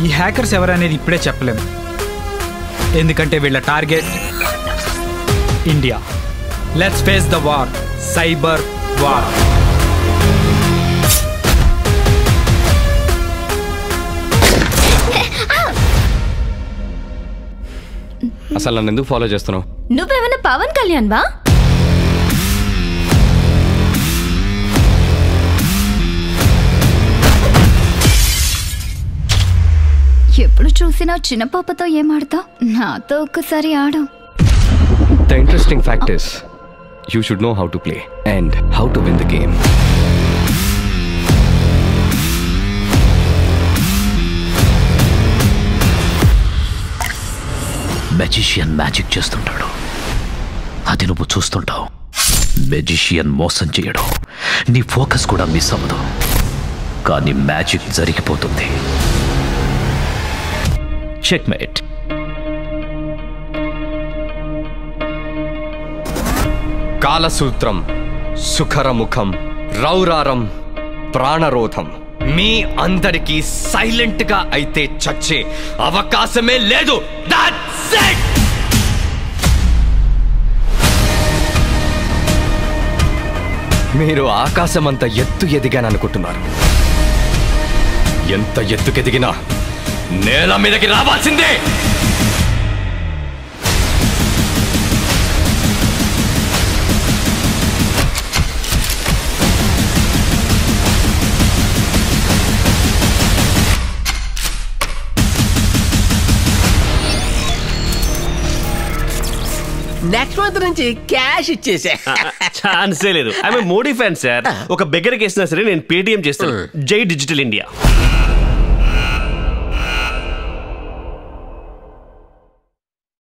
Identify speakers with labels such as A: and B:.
A: ఈ హ్యాకర్స్ ఎవరనేది ఇప్పుడే చెప్పలేము ఎందుకంటే వీళ్ళ target India let's face the war cyber war
B: అసలు నన్ను ఎందుకు ఫాలో చేస్తున్నావు
C: నువ్వేమైనా పవన్ కళ్యాణ్ వా
D: ఎప్పుడు చూసినా చిన్న పాపతో ఏం ఆడతావు నాతో ఒక్కసారి ఆడు
B: the interesting fact is you should know how to play and how to win the game
E: magician magic చేస్తుంటాడు అది నువ్వు చూస్తుంటావు మెజిషియన్ మోసం చేయడం నీ ఫోకస్ కూడా మిస్ అవ్వదు కానీ మ్యాజిక్ జరిగిపోతుంది చెక్మేట్
B: కాలసూత్రం సుఖరముఖం రౌరారం ప్రాణరోధం మీ అందరికీ సైలెంట్ గా అయితే చచ్చే అవకాశమే లేదు That's it! మీరు ఆకాశమంత ఎత్తు ఎదిగాననుకుంటున్నారు ఎంత ఎత్తుకెదిగినా నేల మీదకి రావాల్సిందే
F: నెక్స్ట్ మంత్ నుంచి క్యాష్ ఇచ్చేసా
G: ఛాన్సే లేదు ఐఎమ్ మోడీ ఫ్యాన్ సార్ ఒక బెగ్గర కేసినా సరే నేను పేటిఎం చేస్తాను జై డిజిటల్ ఇండియా